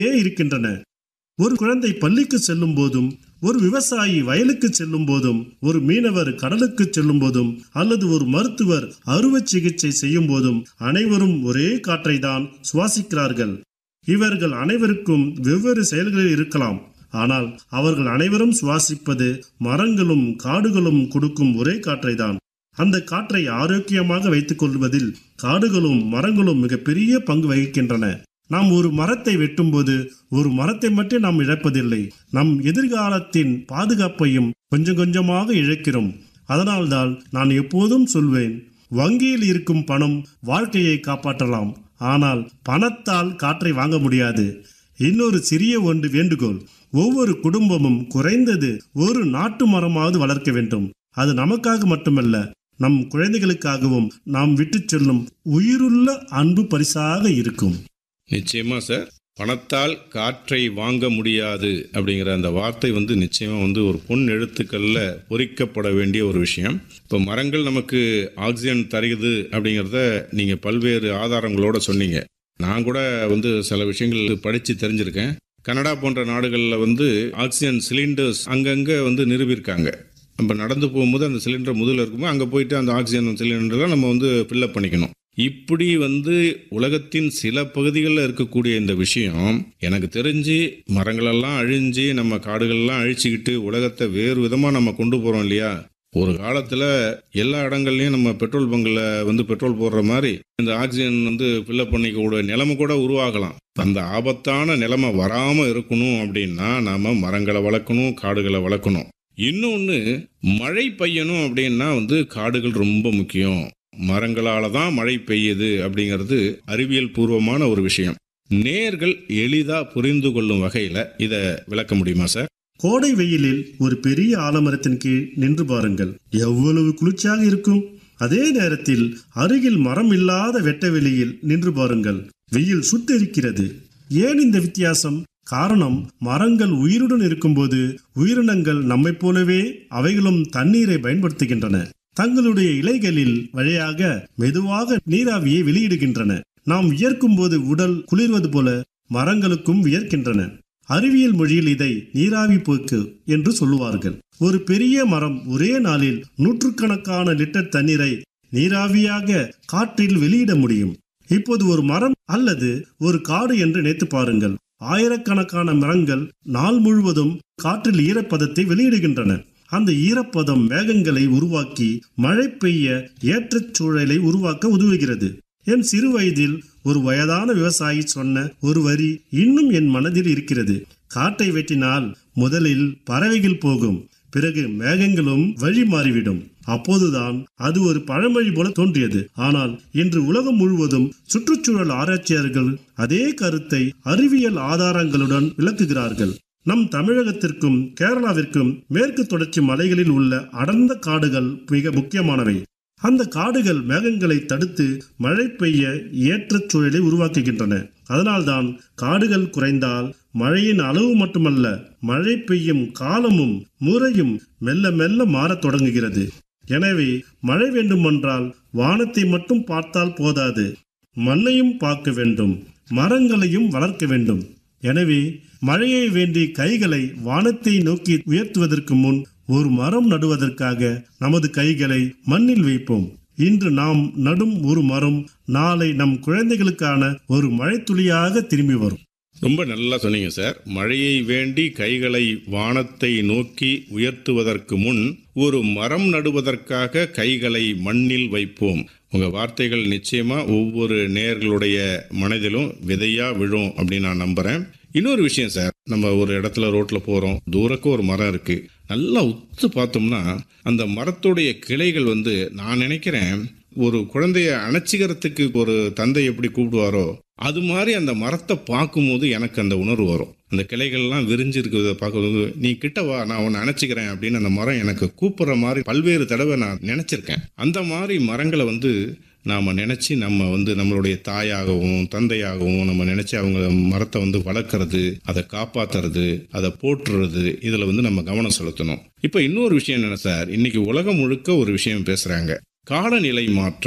இருக்கின்றன ஒரு குழந்தை பள்ளிக்கு செல்லும் போதும் ஒரு விவசாயி வயலுக்கு செல்லும் போதும் ஒரு மீனவர் கடலுக்கு செல்லும் போதும் அல்லது ஒரு மருத்துவர் அறுவை சிகிச்சை செய்யும் போதும் அனைவரும் ஒரே காற்றை தான் சுவாசிக்கிறார்கள் இவர்கள் அனைவருக்கும் வெவ்வேறு செயல்களில் இருக்கலாம் ஆனால் அவர்கள் அனைவரும் சுவாசிப்பது மரங்களும் காடுகளும் கொடுக்கும் ஒரே காற்றை தான் அந்த காற்றை ஆரோக்கியமாக வைத்துக் கொள்வதில் காடுகளும் மரங்களும் மிகப்பெரிய பங்கு வகிக்கின்றன நாம் ஒரு மரத்தை வெட்டும்போது ஒரு மரத்தை மட்டும் நாம் இழப்பதில்லை நம் எதிர்காலத்தின் பாதுகாப்பையும் கொஞ்சம் கொஞ்சமாக இழக்கிறோம் அதனால்தான் நான் எப்போதும் சொல்வேன் வங்கியில் இருக்கும் பணம் வாழ்க்கையை காப்பாற்றலாம் ஆனால் பணத்தால் காற்றை வாங்க முடியாது இன்னொரு சிறிய ஒன்று வேண்டுகோள் ஒவ்வொரு குடும்பமும் குறைந்தது ஒரு நாட்டு மரமாவது வளர்க்க வேண்டும் அது நமக்காக மட்டுமல்ல நம் குழந்தைகளுக்காகவும் நாம் விட்டுச் செல்லும் உயிருள்ள அன்பு பரிசாக இருக்கும் நிச்சயமா சார் பணத்தால் காற்றை வாங்க முடியாது அப்படிங்கிற அந்த வார்த்தை வந்து நிச்சயமா வந்து ஒரு பொன் எழுத்துக்கள்ல பொறிக்கப்பட வேண்டிய ஒரு விஷயம் இப்போ மரங்கள் நமக்கு ஆக்சிஜன் தருகிறது அப்படிங்கிறத நீங்க பல்வேறு ஆதாரங்களோட சொன்னீங்க நான் கூட வந்து சில விஷயங்கள் படித்து தெரிஞ்சிருக்கேன் கனடா போன்ற நாடுகளில் வந்து ஆக்சிஜன் சிலிண்டர்ஸ் அங்கங்கே வந்து நிறுவியிருக்காங்க நம்ம நடந்து போகும்போது அந்த சிலிண்டர் முதல்ல இருக்கும்போது அங்கே போயிட்டு அந்த ஆக்சிஜன் சிலிண்டர்லாம் நம்ம வந்து ஃபில்லப் பண்ணிக்கணும் இப்படி வந்து உலகத்தின் சில பகுதிகளில் இருக்கக்கூடிய இந்த விஷயம் எனக்கு தெரிஞ்சு மரங்களெல்லாம் அழிஞ்சு நம்ம காடுகளெல்லாம் அழிச்சுக்கிட்டு உலகத்தை வேறு விதமாக நம்ம கொண்டு போகிறோம் இல்லையா ஒரு காலத்தில் எல்லா இடங்கள்லையும் நம்ம பெட்ரோல் பங்கில் வந்து பெட்ரோல் போடுற மாதிரி இந்த ஆக்சிஜன் வந்து ஃபில்லப் பண்ணிக்கூடிய நிலைமை கூட உருவாகலாம் அந்த ஆபத்தான நிலைமை வராமல் இருக்கணும் அப்படின்னா நாம் மரங்களை வளர்க்கணும் காடுகளை வளர்க்கணும் இன்னொன்று மழை பெய்யணும் அப்படின்னா வந்து காடுகள் ரொம்ப முக்கியம் மரங்களால தான் மழை பெய்யுது அப்படிங்கிறது அறிவியல் பூர்வமான ஒரு விஷயம் நேர்கள் எளிதா புரிந்து கொள்ளும் வகையில இத விளக்க முடியுமா சார் கோடை வெயிலில் ஒரு பெரிய ஆலமரத்தின் கீழ் நின்று பாருங்கள் எவ்வளவு குளிர்ச்சியாக இருக்கும் அதே நேரத்தில் அருகில் மரம் இல்லாத வெட்ட வெளியில் நின்று பாருங்கள் வெயில் சுட்டெரிக்கிறது ஏன் இந்த வித்தியாசம் காரணம் மரங்கள் உயிருடன் இருக்கும்போது உயிரினங்கள் நம்மைப் போலவே அவைகளும் தண்ணீரை பயன்படுத்துகின்றன தங்களுடைய இலைகளில் வழியாக மெதுவாக நீராவியை வெளியிடுகின்றன நாம் வியர்க்கும் போது உடல் குளிர்வது போல மரங்களுக்கும் வியர்க்கின்றன அறிவியல் மொழியில் இதை நீராவி போக்கு என்று சொல்லுவார்கள் ஒரு பெரிய மரம் ஒரே நாளில் நூற்றுக்கணக்கான லிட்டர் தண்ணீரை நீராவியாக காற்றில் வெளியிட முடியும் இப்போது ஒரு மரம் அல்லது ஒரு காடு என்று நினைத்து பாருங்கள் ஆயிரக்கணக்கான மரங்கள் நாள் முழுவதும் காற்றில் ஈரப்பதத்தை வெளியிடுகின்றன அந்த ஈரப்பதம் மேகங்களை உருவாக்கி மழை பெய்ய ஏற்ற சூழலை உருவாக்க உதவுகிறது என் சிறு வயதில் ஒரு வயதான விவசாயி சொன்ன ஒரு வரி இன்னும் என் மனதில் இருக்கிறது காட்டை வெட்டினால் முதலில் பறவைகள் போகும் பிறகு மேகங்களும் வழி மாறிவிடும் அப்போதுதான் அது ஒரு பழமொழி போல தோன்றியது ஆனால் இன்று உலகம் முழுவதும் சுற்றுச்சூழல் ஆராய்ச்சியாளர்கள் அதே கருத்தை அறிவியல் ஆதாரங்களுடன் விளக்குகிறார்கள் நம் தமிழகத்திற்கும் கேரளாவிற்கும் மேற்கு தொடர்ச்சி மலைகளில் உள்ள அடர்ந்த காடுகள் மிக முக்கியமானவை அந்த காடுகள் மேகங்களை தடுத்து மழை பெய்ய ஏற்ற சூழலை உருவாக்குகின்றன அதனால்தான் காடுகள் குறைந்தால் மழையின் அளவு மட்டுமல்ல மழை பெய்யும் காலமும் முறையும் மெல்ல மெல்ல மாறத் தொடங்குகிறது எனவே மழை வேண்டுமென்றால் வானத்தை மட்டும் பார்த்தால் போதாது மண்ணையும் பார்க்க வேண்டும் மரங்களையும் வளர்க்க வேண்டும் எனவே மழையை வேண்டி கைகளை வானத்தை நோக்கி உயர்த்துவதற்கு முன் ஒரு மரம் நடுவதற்காக நமது கைகளை மண்ணில் வைப்போம் இன்று நாம் நடும் ஒரு மரம் நாளை நம் குழந்தைகளுக்கான ஒரு மழைத்துளியாக திரும்பி வரும் ரொம்ப நல்லா சொன்னீங்க சார் மழையை வேண்டி கைகளை வானத்தை நோக்கி உயர்த்துவதற்கு முன் ஒரு மரம் நடுவதற்காக கைகளை மண்ணில் வைப்போம் உங்க வார்த்தைகள் நிச்சயமா ஒவ்வொரு நேர்களுடைய மனதிலும் விதையா விழும் அப்படின்னு நான் நம்புறேன் இன்னொரு விஷயம் சார் நம்ம ஒரு இடத்துல ரோட்ல போறோம் தூரக்கு ஒரு மரம் இருக்கு நல்லா உத்து பார்த்தோம்னா அந்த மரத்துடைய கிளைகள் வந்து நான் நினைக்கிறேன் ஒரு குழந்தைய அணைச்சிக்கிறதுக்கு ஒரு தந்தை எப்படி கூப்பிடுவாரோ அது மாதிரி அந்த மரத்தை பார்க்கும்போது எனக்கு அந்த உணர்வு வரும் அந்த கிளைகள்லாம் விரிஞ்சு இருக்கிறத பார்க்கும்போது நீ கிட்ட வா நான் உன்னை அணைச்சிக்கிறேன் அப்படின்னு அந்த மரம் எனக்கு கூப்பிடுற மாதிரி பல்வேறு தடவை நான் நினைச்சிருக்கேன் அந்த மாதிரி மரங்களை வந்து நாம் நினச்சி நம்ம வந்து நம்மளுடைய தாயாகவும் தந்தையாகவும் நம்ம நினச்சி அவங்க மரத்தை வந்து வளர்க்குறது அதை காப்பாற்றுறது அதை போற்றுறது இதில் வந்து நம்ம கவனம் செலுத்தணும் இப்போ இன்னொரு விஷயம் என்ன சார் இன்னைக்கு உலகம் முழுக்க ஒரு விஷயம் பேசுகிறாங்க காலநிலை மாற்றம்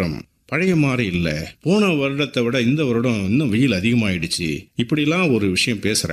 பழைய மாதிரி இல்லை போன வருடத்தை விட இந்த வருடம் இன்னும் வெயில் அதிகமாயிடுச்சு இப்படிலாம் ஒரு விஷயம் பேசுறாங்க